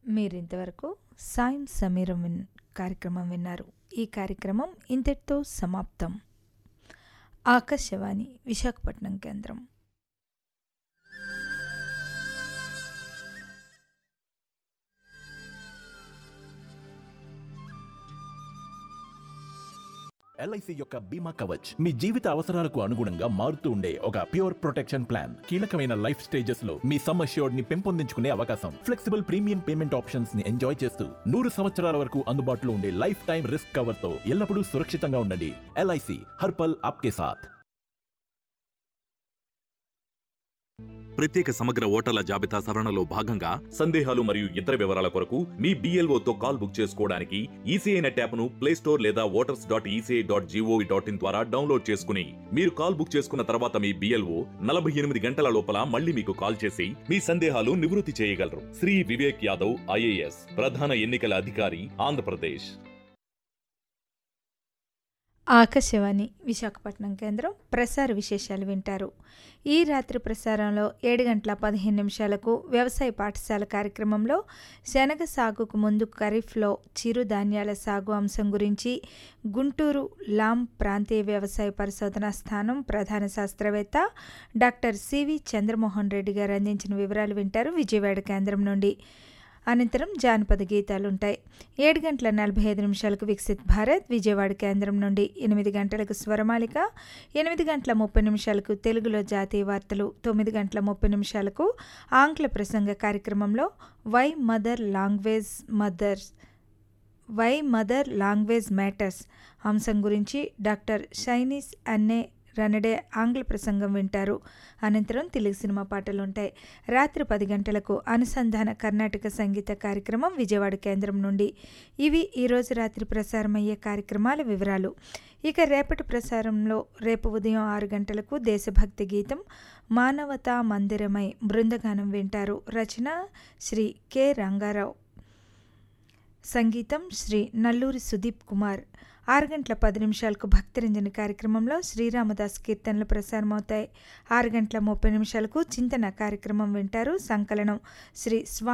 మీరింతవరకు సాయం సమీరం విన్ కార్యక్రమం విన్నారు ఈ కార్యక్రమం ఇంతటితో సమాప్తం ఆకాశవాణి విశాఖపట్నం కేంద్రం ఎల్ఐసి యొక్క బీమా కవచ్ మీ జీవిత అవసరాలకు అనుగుణంగా మారుతూ ఉండే ఒక ప్యూర్ ప్రొటెక్షన్ ప్లాన్ కీలకమైన లైఫ్ స్టేజెస్ లో మీ సమ్ అష్యూర్డ్ ని పెంపొందించుకునే అవకాశం ఫ్లెక్సిబుల్ ప్రీమియం పేమెంట్ ఆప్షన్స్ ని ఎంజాయ్ చేస్తూ నూరు సంవత్సరాల వరకు అందుబాటులో ఉండే లైఫ్ టైం రిస్క్ కవర్ తో ఎల్లప్పుడూ సురక్షితంగా ఉండండి ఎల్ఐసి హర్పల్ ఆప్కే సాథ్ ప్రత్యేక సమగ్ర ఓటర్ల జాబితా సవరణలో భాగంగా సందేహాలు మరియు ఇతర వివరాల కొరకు మీ బీఎల్ఓతో కాల్ బుక్ చేసుకోవడానికి ఈసీఐ నెట్ యాప్ను ప్లే స్టోర్ లేదా voters dot ECI dot GOV dot in ద్వారా డౌన్లోడ్ చేసుకుని మీరు కాల్ బుక్ చేసుకున్న తర్వాత మీ బీఎల్ఓ నలభై ఎనిమిది గంటల లోపల మళ్ళీ మీకు కాల్ చేసి మీ సందేహాలు నివృత్తి చేయగలరు శ్రీ వివేక్ యాదవ్ ఐఏఎస్ ప్రధాన ఎన్నికల అధికారి ఆంధ్రప్రదేశ్ ఆకాశవాణి విశాఖపట్నం కేంద్రం ప్రసార విశేషాలు వింటారు ఈ రాత్రి ప్రసారంలో ఏడు గంటల పదిహేను నిమిషాలకు వ్యవసాయ పాఠశాల కార్యక్రమంలో శనగ సాగుకు ముందు ఖరీఫ్లో చిరుధాన్యాల సాగు అంశం గురించి గుంటూరు లాం ప్రాంతీయ వ్యవసాయ పరిశోధనా స్థానం ప్రధాన శాస్త్రవేత్త డాక్టర్ సివి చంద్రమోహన్ రెడ్డి గారు అందించిన వివరాలు వింటారు విజయవాడ కేంద్రం నుండి అనంతరం జానపద గీతాలుంటాయి ఏడు గంటల నలభై ఐదు నిమిషాలకు వికసిత్ భారత్ విజయవాడ కేంద్రం నుండి ఎనిమిది గంటలకు స్వరమాలిక ఎనిమిది గంటల ముప్పై నిమిషాలకు తెలుగులో జాతీయ వార్తలు తొమ్మిది గంటల ముప్పై నిమిషాలకు ఆంగ్ల ప్రసంగ కార్యక్రమంలో why mother language mothers why mother language matters అంశం గురించి డాక్టర్ షైనీస్ అన్నే రనడే ఆంగ్ల ప్రసంగం వింటారు అనంతరం తెలుగు సినిమా పాటలు ఉంటాయి రాత్రి పది గంటలకు అనుసంధాన కర్ణాటక సంగీత కార్యక్రమం విజయవాడ కేంద్రం నుండి ఇవి ఈరోజు రాత్రి ప్రసారమయ్యే కార్యక్రమాల వివరాలు ఇక రేపటి ప్రసారంలో రేపు ఉదయం ఆరు గంటలకు దేశభక్తి గీతం మానవతా మందిరమై బృందగానం వింటారు రచన శ్రీ కె రంగారావు సంగీతం శ్రీ నల్లూరి సుదీప్ కుమార్ ఆరు గంటల పది నిమిషాలకు భక్తరంజని కార్యక్రమంలో శ్రీరామదాస్ కీర్తనలు ప్రసారమవుతాయి ఆరు గంటల ముప్పై నిమిషాలకు చింతన కార్యక్రమం వింటారు సంకలనం శ్రీ స్వా